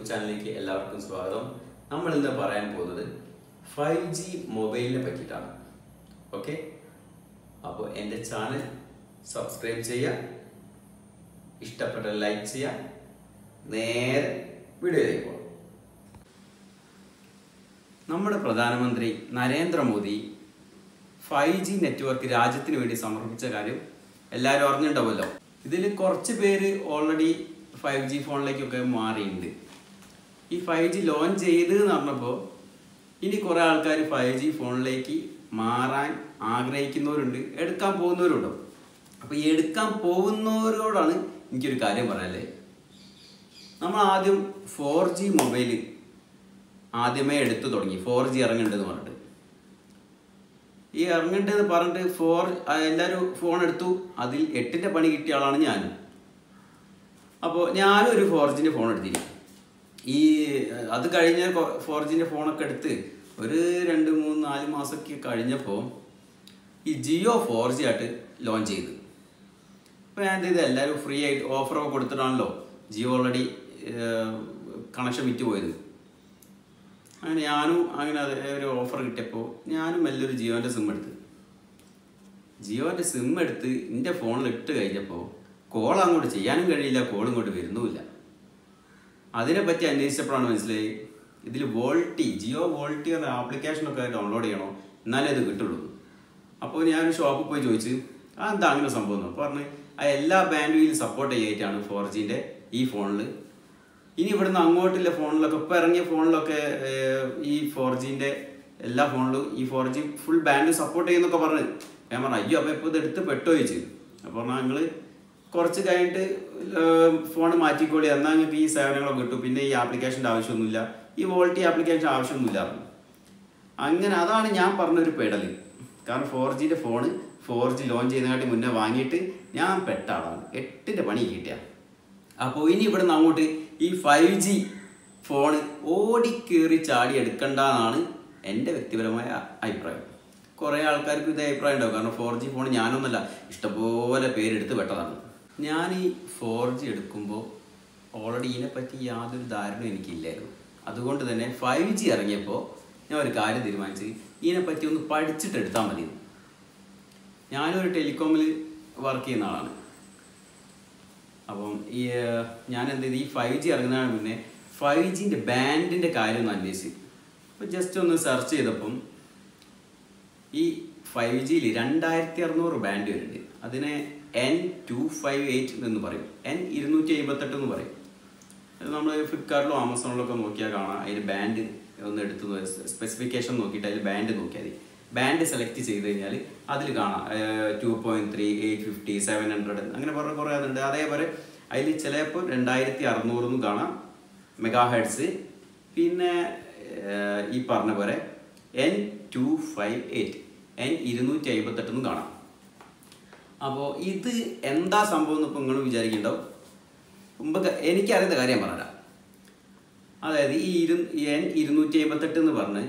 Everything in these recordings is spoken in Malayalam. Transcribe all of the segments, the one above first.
ചാനലിലേക്ക് എല്ലാവർക്കും സ്വാഗതം നമ്മൾ ഇന്ന് പറയാൻ പോകുന്നത് ഫൈവ് ജി മൊബൈലിനെ പറ്റിയിട്ടാണ് ഓക്കെ അപ്പോൾ എൻ്റെ ചാനൽ സബ്സ്ക്രൈബ് ചെയ്യുക ഇഷ്ടപ്പെട്ട ലൈക്ക് ചെയ്യുക നേരെ വീഡിയോയിലേക്ക് പോകാം നമ്മുടെ പ്രധാനമന്ത്രി നരേന്ദ്രമോദി ഫൈവ് ജി നെറ്റ്വർക്ക് രാജ്യത്തിന് വേണ്ടി സമർപ്പിച്ച കാര്യം എല്ലാവരും അറിഞ്ഞിട്ടുണ്ടാവുമല്ലോ ഇതിൽ കുറച്ച് പേര് ഓൾറെഡി ഫൈവ് ജി ഫോണിലേക്കൊക്കെ മാറിയിട്ടുണ്ട് ഈ ഫൈവ് ജി ലോഞ്ച് ചെയ്ത് എന്ന് പറഞ്ഞപ്പോൾ ഇനി കുറേ ആൾക്കാർ ഫൈവ് ജി ഫോണിലേക്ക് മാറാൻ ആഗ്രഹിക്കുന്നവരുണ്ട് എടുക്കാൻ പോകുന്നവരുണ്ടോ അപ്പോൾ ഈ എടുക്കാൻ പോകുന്നവരോടാണ് എനിക്കൊരു കാര്യം പറയാനല്ലേ നമ്മൾ ആദ്യം ഫോർ ജി മൊബൈൽ ആദ്യമേ എടുത്തു തുടങ്ങി ഫോർ ജി ഇറങ്ങുന്നുണ്ടെന്ന് പറഞ്ഞിട്ട് ഈ ഇറങ്ങുന്നുണ്ടെന്ന് പറഞ്ഞിട്ട് ഫോർ എല്ലാവരും ഫോൺ എടുത്തു അതിൽ എട്ടിൻ്റെ പണി കിട്ടിയ ആളാണ് ഞാനും അപ്പോൾ ഞാനും ഒരു ഫോർ ജിൻ്റെ ഫോൺ എടുത്തില്ല ഈ അത് കഴിഞ്ഞ ഫോർ ജിൻ്റെ ഫോണൊക്കെ എടുത്ത് ഒരു രണ്ട് മൂന്ന് നാല് മാസമൊക്കെ കഴിഞ്ഞപ്പോൾ ഈ ജിയോ ഫോർ ജി ആയിട്ട് ലോഞ്ച് ചെയ്തു അപ്പോൾ ഞാൻ എന്ത് ചെയ്ത് എല്ലാവരും ഫ്രീ ആയിട്ട് ഓഫറൊക്കെ കൊടുത്തിട്ടാണല്ലോ ജിയോ ഓൾറെഡി കണക്ഷൻ വിറ്റ് പോയത് അങ്ങനെ ഞാനും അങ്ങനെ അത് ഒരു ഓഫർ കിട്ടിയപ്പോൾ ഞാനും വലിയൊരു ജിയോൻ്റെ സിം എടുത്ത് ജിയോൻ്റെ സിം എടുത്ത് എൻ്റെ ഫോണിൽ ഇട്ട് കഴിഞ്ഞപ്പോൾ കോൾ അങ്ങോട്ട് ചെയ്യാനും കഴിയില്ല കോൾ ഇങ്ങോട്ട് വരുന്നുമില്ല അതിനെപ്പറ്റി അന്വേഷിച്ചപ്പോഴാണ് മനസ്സിലായി ഇതിൽ വോൾട്ടി ജിയോ വോൾട്ടി എന്ന ആപ്ലിക്കേഷനൊക്കെ ഡൗൺലോഡ് ചെയ്യണോ എന്നാലേ ഇത് കിട്ടുള്ളൂ അപ്പോൾ ഞാനൊരു ഷോപ്പിൽ പോയി ചോദിച്ചു ആ എന്താ അങ്ങനെ സംഭവം എന്ന് പറഞ്ഞ് ആ എല്ലാ ബാൻഡും സപ്പോർട്ട് ചെയ്യായിട്ടാണ് ഫോർ ജീൻ്റെ ഈ ഫോണിൽ ഇനി ഇവിടുന്ന് അങ്ങോട്ടുള്ള ഫോണിലൊക്കെ ഇപ്പം ഇറങ്ങിയ ഫോണിലൊക്കെ ഈ ഫോർ ജീൻ്റെ എല്ലാ ഫോണിലും ഈ four G full band support ചെയ്യുന്നൊക്കെ പറഞ്ഞ് ഞാൻ പറഞ്ഞു അയ്യോ അപ്പോൾ ഇപ്പോൾ ഇത് എടുത്ത് പെട്ടോ ചോദിച്ചു അപ്പോൾ പറഞ്ഞാൽ ഞങ്ങൾ കുറച്ച് കഴിഞ്ഞിട്ട് ഫോൺ മാറ്റിക്കോളി എന്നാൽ നിങ്ങൾക്ക് ഈ സേവനങ്ങളൊക്കെ കിട്ടും പിന്നെ ഈ ആപ്ലിക്കേഷൻ്റെ ആവശ്യമൊന്നുമില്ല ഈ വോൾട്ടി ആപ്ലിക്കേഷൻ ആവശ്യമൊന്നുമില്ല പറഞ്ഞു അങ്ങനെ അതാണ് ഞാൻ പറഞ്ഞൊരു പെടൽ കാരണം ഫോർ ജിൻ്റെ ഫോണ് ഫോർ ജി ലോഞ്ച് ചെയ്യുന്നതിനാട്ടി മുന്നേ വാങ്ങിയിട്ട് ഞാൻ പെട്ട ആളാണ് എട്ടിൻ്റെ പണി കിട്ടിയ അപ്പോൾ ഇനി ഇവിടുന്ന് അങ്ങോട്ട് ഈ ഫൈവ് ജി ഫോണ് ഓടിക്കേറി ചാടി എടുക്കണ്ടെന്നാണ് എൻ്റെ വ്യക്തിപരമായ അഭിപ്രായം കുറേ ആൾക്കാർക്ക് ഇത് അഭിപ്രായം ഉണ്ടാവും കാരണം ഫോർ ജി ഫോൺ ഞാനൊന്നുമല്ല ഇഷ്ടംപോലെ പേരെടുത്ത് പെട്ടതാണ് ഞാൻ ഈ ഫോർ ജി എടുക്കുമ്പോൾ ഓൾറെഡി ഇതിനെപ്പറ്റി യാതൊരു ധാരണയും എനിക്കില്ലായിരുന്നു അതുകൊണ്ട് തന്നെ ഫൈവ് ജി ഇറങ്ങിയപ്പോൾ ഞാൻ ഒരു കാര്യം തീരുമാനിച്ച് ഇതിനെപ്പറ്റി ഒന്ന് പഠിച്ചിട്ട് എടുത്താൽ മതി ഞാനൊരു ടെലികോമിൽ വർക്ക് ചെയ്യുന്ന ആളാണ് അപ്പം ഈ ഞാൻ എന്ത് ചെയ്തു ഈ ഫൈവ് ജി ഇറങ്ങുന്നതിന് മുന്നേ ഫൈവ് ജിൻ്റെ ബാൻഡിൻ്റെ കാര്യം ഒന്ന് അന്വേഷിച്ചു അപ്പോൾ ജസ്റ്റ് ഒന്ന് സെർച്ച് ചെയ്തപ്പം ഈ ഫൈവ് ജിയിൽ രണ്ടായിരത്തി അറുന്നൂറ് ബാൻഡ് വരുന്നുണ്ട് അതിനെ എൻ ടു ഫൈവ് എയ്റ്റ് എന്ന് പറയും എൻ ഇരുന്നൂറ്റി അമ്പത്തെട്ട് എന്ന് പറയും അത് നമ്മൾ ഫ്ലിപ്കാർട്ടിലോ ആമസോണിലോ ഒക്കെ നോക്കിയാൽ കാണാം അതിൽ ബാൻഡ് ഒന്ന് എടുത്ത് സ്പെസിഫിക്കേഷൻ നോക്കിയിട്ട് അതിൽ ബാൻഡ് നോക്കിയാൽ മതി ബാൻഡ് സെലക്ട് ചെയ്ത് കഴിഞ്ഞാൽ അതിൽ കാണാം two point three eight fifty seven hundred അങ്ങനെ പറഞ്ഞ കുറേ അതുണ്ട് അതേപോലെ അതിൽ ചിലപ്പോൾ രണ്ടായിരത്തി അറുന്നൂറെന്നും കാണാം മെഗാ ഹെഡ്സ് പിന്നെ ഈ പറഞ്ഞ പോലെ N two five eight N ഇരുന്നൂറ്റി അമ്പത്തെട്ടെന്നും കാണാം അപ്പോൾ ഇത് എന്താ സംഭവം എന്ന് ഇപ്പോൾ നിങ്ങൾ വിചാരിക്കുന്നുണ്ടാവും മുമ്പ് എനിക്കറിയുന്ന കാര്യം പറഞ്ഞുതരാം അതായത് ഈ ഇരു എൻ ഇരുന്നൂറ്റി അമ്പത്തെട്ട് എന്ന് പറഞ്ഞ്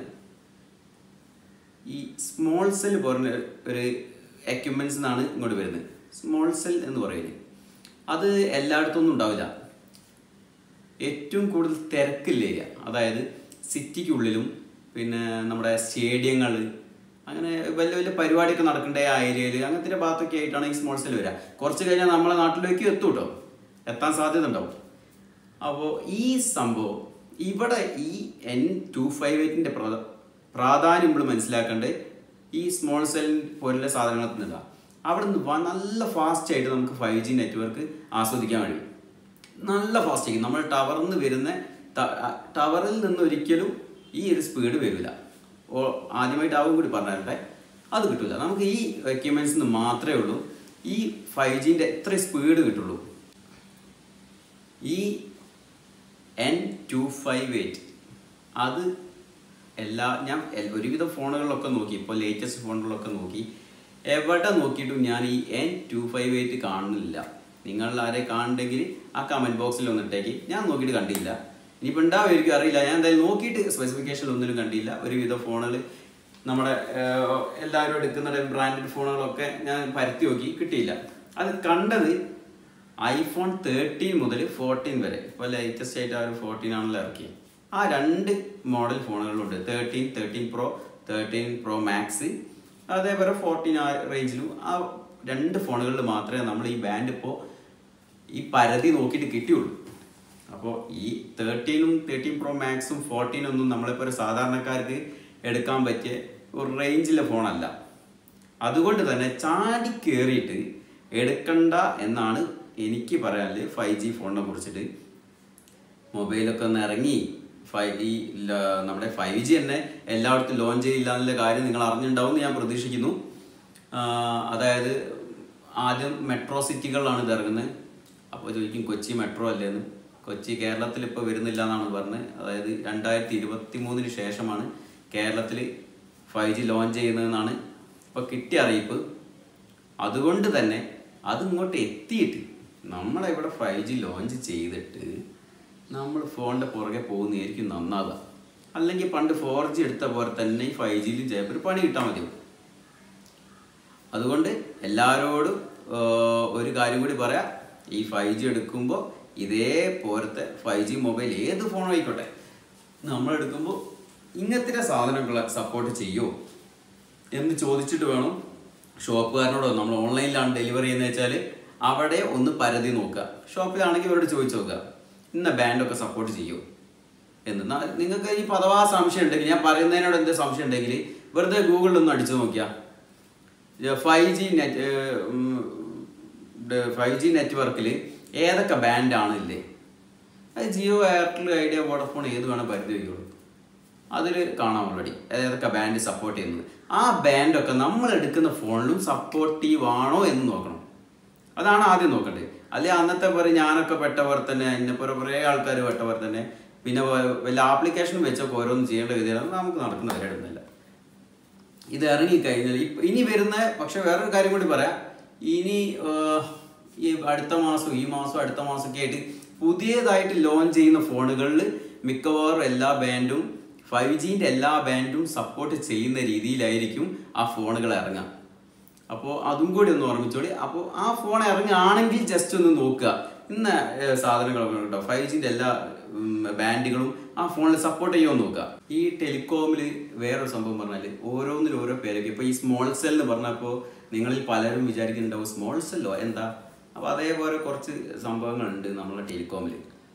ഈ സ്മോൾ സെൽ പറഞ്ഞ ഒരു എക്യുപ്മെൻറ്റ്സ് എന്നാണ് ഇങ്ങോട്ട് വരുന്നത് സ്മോൾ സെൽ എന്ന് പറയുന്നത് അത് എല്ലായിടത്തൊന്നും ഉണ്ടാവില്ല ഏറ്റവും കൂടുതൽ തിരക്കില്ല ഏരിയ അതായത് സിറ്റിക്കുള്ളിലും പിന്നെ നമ്മുടെ സ്റ്റേഡിയങ്ങൾ അങ്ങനെ വലിയ വലിയ പരിപാടിയൊക്കെ നടക്കേണ്ട ആ ഏരിയയിൽ അങ്ങനത്തെ ഭാഗത്തൊക്കെ ആയിട്ടാണ് ഈ സ്മോൾ സെൽ വരിക കുറച്ച് കഴിഞ്ഞാൽ നമ്മളെ നാട്ടിലേക്ക് എത്തും കേട്ടോ എത്താൻ സാധ്യത ഉണ്ടാവും അപ്പോൾ ഈ സംഭവം ഇവിടെ ഈ എൻ ടു ഫൈവ് എയ്റ്റിൻ്റെ പ്രാധാന്യം നമ്മൾ മനസ്സിലാക്കേണ്ടത് ഈ സ്മോൾ സെൽ പോലുള്ള സാധനങ്ങളിൽ നിന്നില്ല അവിടെ നിന്ന് നല്ല ഫാസ്റ്റ് ആയിട്ട് നമുക്ക് ഫൈവ് ജി നെറ്റ്വർക്ക് ആസ്വദിക്കാൻ കഴിയും നല്ല ഫാസ്റ്റ് ആയിരിക്കും നമ്മൾ ടവറിൽ നിന്ന് വരുന്ന ടവറിൽ നിന്ന് ഒരിക്കലും ഈ ഒരു സ്പീഡ് വരില്ല ഓ ആദ്യമായിട്ട് ആവും കൂടി പറഞ്ഞാലേ അത് കിട്ടില്ല നമുക്ക് ഈ എക്യുപ്മെൻറ്റ്സിന് മാത്രമേ ഉള്ളൂ ഈ ഫൈവ് ജീൻ്റെ എത്ര സ്പീഡ് കിട്ടുള്ളൂ ഈ എൻ ടു ഫൈവ് എയ്റ്റ് അത് എല്ലാ ഞാൻ ഒരുവിധം ഫോണുകളിലൊക്കെ നോക്കി ഇപ്പോൾ ലേറ്റസ്റ്റ് ഫോണുകളിലൊക്കെ നോക്കി എവിടെ നോക്കിയിട്ടും ഞാൻ ഈ എൻ ടു ഫൈവ് എയ്റ്റ് കാണുന്നില്ല നിങ്ങൾ ആരെ കാണുന്നുണ്ടെങ്കിൽ ആ കമൻറ്റ് ബോക്സിൽ ഒന്നിട്ടേക്ക് ഞാൻ നോക്കിയിട്ട് കണ്ടില്ല ഇനിയിപ്പോൾ ഉണ്ടാവുമായിരിക്കും അറിയില്ല ഞാൻ എന്തായാലും നോക്കിയിട്ട് സ്പെസിഫിക്കേഷൻ ഒന്നിലും കണ്ടില്ല ഒരുവിധ ഫോണുകൾ നമ്മുടെ എല്ലാവരും എടുക്കുന്ന ബ്രാൻഡഡ് ഫോണുകളൊക്കെ ഞാൻ പരത്തി നോക്കി കിട്ടിയില്ല അത് കണ്ടത് ഐഫോൺ തേർട്ടീൻ മുതൽ ഫോർട്ടീൻ വരെ ഇപ്പോൾ ലേറ്റസ്റ്റ് ആയിട്ട് ആ ഒരു ഫോർട്ടീൻ ആണല്ലോ ഇറക്കി ആ രണ്ട് മോഡൽ ഫോണുകളുണ്ട് thirteen thirteen pro thirteen pro max അതേപോലെ ഫോർട്ടീൻ ആ റേഞ്ചിലും ആ രണ്ട് ഫോണുകളിൽ മാത്രമേ നമ്മൾ ഈ ബാൻഡ് ഇപ്പോൾ ഈ പരതി നോക്കിയിട്ട് കിട്ടിയുള്ളൂ അപ്പോൾ ഈ തേർട്ടീനും തേർട്ടീൻ പ്രോ മാക്സും ഫോർട്ടീനും ഒന്നും നമ്മളിപ്പോൾ ഒരു സാധാരണക്കാർക്ക് എടുക്കാൻ പറ്റിയ ഒരു റേഞ്ചിലെ ഫോണല്ല അതുകൊണ്ട് തന്നെ ചാടി കയറിയിട്ട് എടുക്കണ്ട എന്നാണ് എനിക്ക് പറയാനുള്ളത് ഫൈവ് ജി ഫോണിനെ കുറിച്ചിട്ട് മൊബൈലൊക്കെ ഒന്ന് ഇറങ്ങി ഫൈവ് ഈ ല- നമ്മുടെ ഫൈവ് ജി തന്നെ എല്ലായിടത്തും ലോഞ്ച് ചെയ്യില്ല എന്നുള്ള കാര്യം നിങ്ങൾ അറിഞ്ഞിട്ടുണ്ടാവും എന്ന് ഞാൻ പ്രതീക്ഷിക്കുന്നു ആ, അതായത് ആദ്യം മെട്രോ സിറ്റികളിലാണ് ഇത് ഇറങ്ങുന്നത് അപ്പോൾ ചോദിക്കും കൊച്ചി മെട്രോ അല്ലേന്ന് കൊച്ചി കേരളത്തിൽ ഇപ്പോൾ വരുന്നില്ല എന്നാണ് പറഞ്ഞത് അതായത് രണ്ടായിരത്തി ഇരുപത്തി മൂന്നിന് ശേഷമാണ് കേരളത്തിൽ ഫൈവ് ജി ലോഞ്ച് ചെയ്യുന്നതെന്നാണ് ഇപ്പോൾ കിട്ടിയ അറിയിപ്പ് അതുകൊണ്ട് തന്നെ അത് ഇങ്ങോട്ട് എത്തിയിട്ട് നമ്മളെ ഇവിടെ ഫൈവ് ജി ലോഞ്ച് ചെയ്തിട്ട് നമ്മൾ ഫോണിൻ്റെ പുറകെ പോകുന്നതായിരിക്കും നന്നാവുക അല്ലെങ്കിൽ പണ്ട് ഫോർ ജി എടുത്ത പോലെ തന്നെ ഈ ഫൈവ് ജിയിൽ ജയപ്പൂർ പണി കിട്ടാൻ മതിയാവും അതുകൊണ്ട് എല്ലാവരോടും ആ, ഒരു കാര്യം കൂടി പറയാം ഈ ഫൈവ് ജി എടുക്കുമ്പോൾ ഇതേപോലത്തെ ഫൈവ് ജി മൊബൈൽ ഏത് ഫോണും ആയിക്കോട്ടെ നമ്മൾ എടുക്കുമ്പോൾ ഇങ്ങനത്തെ സാധനങ്ങളെ സപ്പോർട്ട് ചെയ്യുമോ എന്ന് ചോദിച്ചിട്ട് വേണം ഷോപ്പുകാരനോടോ നമ്മൾ ഓൺലൈനിലാണ് ഡെലിവറി ചെയ്യുന്നത് വെച്ചാൽ അവിടെ ഒന്ന് പരതി നോക്കുക ഷോപ്പിലാണെങ്കിൽ ഇവരോട് ചോദിച്ചു നോക്കുക ഇന്ന ബാൻഡൊക്കെ സപ്പോർട്ട് ചെയ്യുമോ എന്ന് ന- നിങ്ങൾക്ക് ഈ പദവാ സംശയം ഉണ്ടെങ്കിൽ ഞാൻ പറയുന്നതിനോട് എന്ത് സംശയം ഉണ്ടെങ്കിൽ വെറുതെ ഗൂഗിളിൽ ഒന്ന് അടിച്ചു നോക്കിയാൽ five G net five G നെറ്റ്വർക്കിൽ ഏതൊക്കെ ബാൻഡാണ് ഇല്ലേ അത് ജിയോ എയർടെൽ ഐഡിയ വോഡഫോൺ ഏത് വേണം പരിധി വയ്ക്കുള്ളൂ അതിൽ കാണാം ഓൾറെഡി ഏതൊക്കെ ബാൻഡ് സപ്പോർട്ട് ചെയ്യുന്നത് ആ ബാൻഡൊക്കെ നമ്മൾ എടുക്കുന്ന ഫോണിലും സപ്പോർട്ടീവ് ആണോ എന്ന് നോക്കണം അതാണ് ആദ്യം നോക്കേണ്ടത് അല്ലെ അന്നത്തെ പോലെ ഞാനൊക്കെ പെട്ടവർ തന്നെ എന്നെപ്പോലെ കുറേ ആൾക്കാർ പെട്ടവർ തന്നെ പിന്നെ വ- വല്ല ആപ്ലിക്കേഷൻ വെച്ചൊക്കെ ഓരോന്ന് ചെയ്യേണ്ട വിധം നമുക്ക് നടക്കുന്ന കാര്യമൊന്നുമില്ല ഇത് ഇറങ്ങിക്കഴിഞ്ഞാൽ ഇപ്പ- ഇനി വരുന്ന പക്ഷെ വേറൊരു കാര്യം കൂടി പറയാം ഇനി ആഹ്, ഈ അടുത്ത മാസം ഈ മാസം അടുത്ത മാസമൊക്കെ ആയിട്ട് പുതിയതായിട്ട് ലോഞ്ച് ചെയ്യുന്ന ഫോണുകളിൽ മിക്കവാറും എല്ലാ ബാൻഡും ഫൈവ് ജീൻ്റെ എല്ലാ ബാൻഡും സപ്പോർട്ട് ചെയ്യുന്ന രീതിയിലായിരിക്കും ആ ഫോണുകൾ ഇറങ്ങുക അപ്പോൾ അതും കൂടി ഒന്ന് ഓർമ്മിച്ചോളി അപ്പോൾ ആ ഫോൺ ഇറങ്ങുകയാണെങ്കിൽ ജസ്റ്റ് ഒന്ന് നോക്കുക ഇന്ന ഏഹ്, സാധനങ്ങളൊക്കെ കേട്ടോ ഫൈവ് ജിൻ്റെ എല്ലാ ഉം, ബാൻഡുകളും ആ ഫോണിൽ സപ്പോർട്ട് ചെയ്യുമെന്ന് നോക്കുക ഈ ടെലികോമിൽ വേറൊരു സംഭവം പറഞ്ഞാൽ ഓരോന്നിലും ഓരോ പേരൊക്കെ ഇപ്പോൾ ഈ സ്മോൾ സെൽ എന്ന് പറഞ്ഞപ്പോൾ നിങ്ങളിൽ പലരും വിചാരിക്കുന്നുണ്ടാവും സ്മോൾ സെല്ലോ എന്താ അപ്പോൾ അതേപോലെ കുറച്ച് സംഭവങ്ങളുണ്ട് നമ്മളെ ടെലികോമിൽ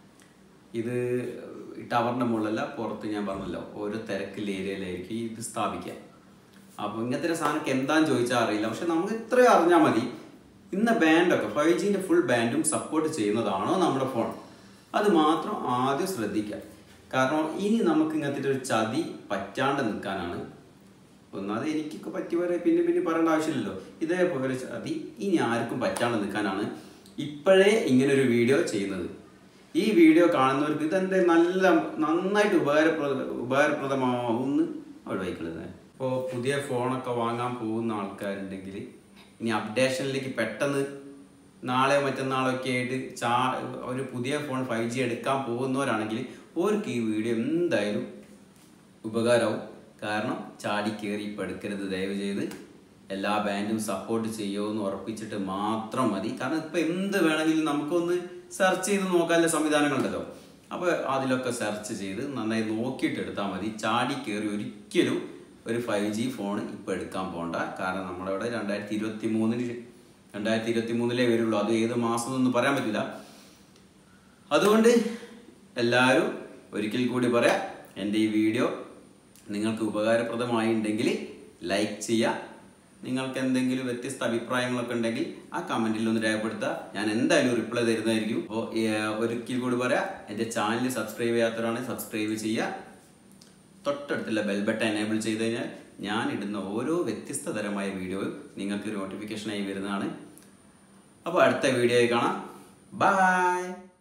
ഇത് ടവറിൻ്റെ മുകളിലല്ല പുറത്ത് ഞാൻ പറഞ്ഞല്ലോ ഓരോ തിരക്കുള്ള ഏരിയയിലായിരിക്കും ഇത് സ്ഥാപിക്കുക അപ്പോൾ ഇങ്ങനത്തെ ഒരു സാധനമൊക്കെ എന്താന്ന് ചോദിച്ചാൽ അറിയില്ല പക്ഷെ നമുക്ക് ഇത്രയും അറിഞ്ഞാൽ മതി ഇന്ന ബാൻഡൊക്കെ ഫൈവ് ജീൻ്റെ ഫുൾ ബാൻഡും സപ്പോർട്ട് ചെയ്യുന്നതാണോ നമ്മുടെ ഫോൺ അത് മാത്രം ആദ്യം ശ്രദ്ധിക്കുക കാരണം ഇനി നമുക്ക് ഇങ്ങനത്തെ ഒരു ചതി പറ്റാണ്ട് നിൽക്കാനാണ് ഒന്നാമത് എനിക്കൊക്കെ പറ്റിയവരെ പിന്നെ പിന്നെ പറയേണ്ട ആവശ്യമില്ലല്ലോ ഇതേപോലെ ഒരു ചതി ഇനി ആർക്കും പറ്റാണ്ട് നിൽക്കാനാണ് ഇപ്പോഴേ ഇങ്ങനെ ഒരു വീഡിയോ ചെയ്യുന്നത് ഈ വീഡിയോ കാണുന്നവർക്ക് ഇതെന്ത് നല്ല നന്നായിട്ട് ഉപകാരപ്രദ ഉപകാരപ്രദമാവുമെന്ന് അവിടെ വയ്ക്കുന്നത് ഇപ്പോൾ പുതിയ ഫോണൊക്കെ വാങ്ങാൻ പോകുന്ന ആൾക്കാരുണ്ടെങ്കിൽ ഇനി അപ്ഡേഷനിലേക്ക് പെട്ടെന്ന് നാളെയോ മറ്റന്നാളോ ഒക്കെ ആയിട്ട് ചാ ഒരു പുതിയ ഫോൺ ഫൈവ് ജി എടുക്കാൻ പോകുന്നവരാണെങ്കിൽ അവർക്ക് ഈ വീഡിയോ എന്തായാലും ഉപകാരമാവും കാരണം ചാടി കയറി ഇപ്പം എടുക്കരുത് ദയവ് ചെയ്ത് എല്ലാ ബാൻഡും സപ്പോർട്ട് ചെയ്യുമെന്ന് ഉറപ്പിച്ചിട്ട് മാത്രം മതി കാരണം ഇപ്പം എന്ത് വേണമെങ്കിലും നമുക്കൊന്ന് സെർച്ച് ചെയ്ത് നോക്കാനുള്ള സംവിധാനങ്ങളുണ്ടല്ലോ അപ്പോൾ അതിലൊക്കെ സെർച്ച് ചെയ്ത് നന്നായി നോക്കിയിട്ട് എടുത്താൽ മതി ചാടി കയറി ഒരിക്കലും ഒരു ഫൈവ് ജി ഫോൺ ഇപ്പോൾ എടുക്കാൻ പോകണ്ട കാരണം നമ്മുടെ ഇവിടെ രണ്ടായിരത്തി ഇരുപത്തി മൂന്നിന് രണ്ടായിരത്തി ഇരുപത്തി മൂന്നിലേ വരുള്ളൂ അത് ഏത് മാസം എന്നൊന്നും പറയാൻ പറ്റില്ല അതുകൊണ്ട് എല്ലാവരും ഒരിക്കൽ കൂടി പറയാം എൻ്റെ ഈ വീഡിയോ നിങ്ങൾക്ക് ഉപകാരപ്രദമായിട്ടുണ്ടെങ്കിൽ ലൈക്ക് ചെയ്യുക നിങ്ങൾക്ക് എന്തെങ്കിലും വ്യത്യസ്ത അഭിപ്രായങ്ങളൊക്കെ ഉണ്ടെങ്കിൽ ആ കമൻറ്റിൽ ഒന്ന് രേഖപ്പെടുത്തുക ഞാൻ എന്തായാലും റിപ്ലൈ തരുന്നതായിരിക്കും അപ്പോൾ ഒരിക്കൽ കൂടി പറയാം എൻ്റെ ചാനൽ സബ്സ്ക്രൈബ് ചെയ്യാത്തവരാണെങ്കിൽ സബ്സ്ക്രൈബ് ചെയ്യുക തൊട്ടടുത്തുള്ള ബെൽ ബട്ടൺ എനേബിൾ ചെയ്ത് കഴിഞ്ഞാൽ ഞാൻ ഇടുന്ന ഓരോ വ്യത്യസ്ത തരമായ വീഡിയോയും നിങ്ങൾക്ക് നോട്ടിഫിക്കേഷനായി വരുന്നതാണ് അപ്പോൾ അടുത്ത വീഡിയോയിൽ കാണാം ബൈ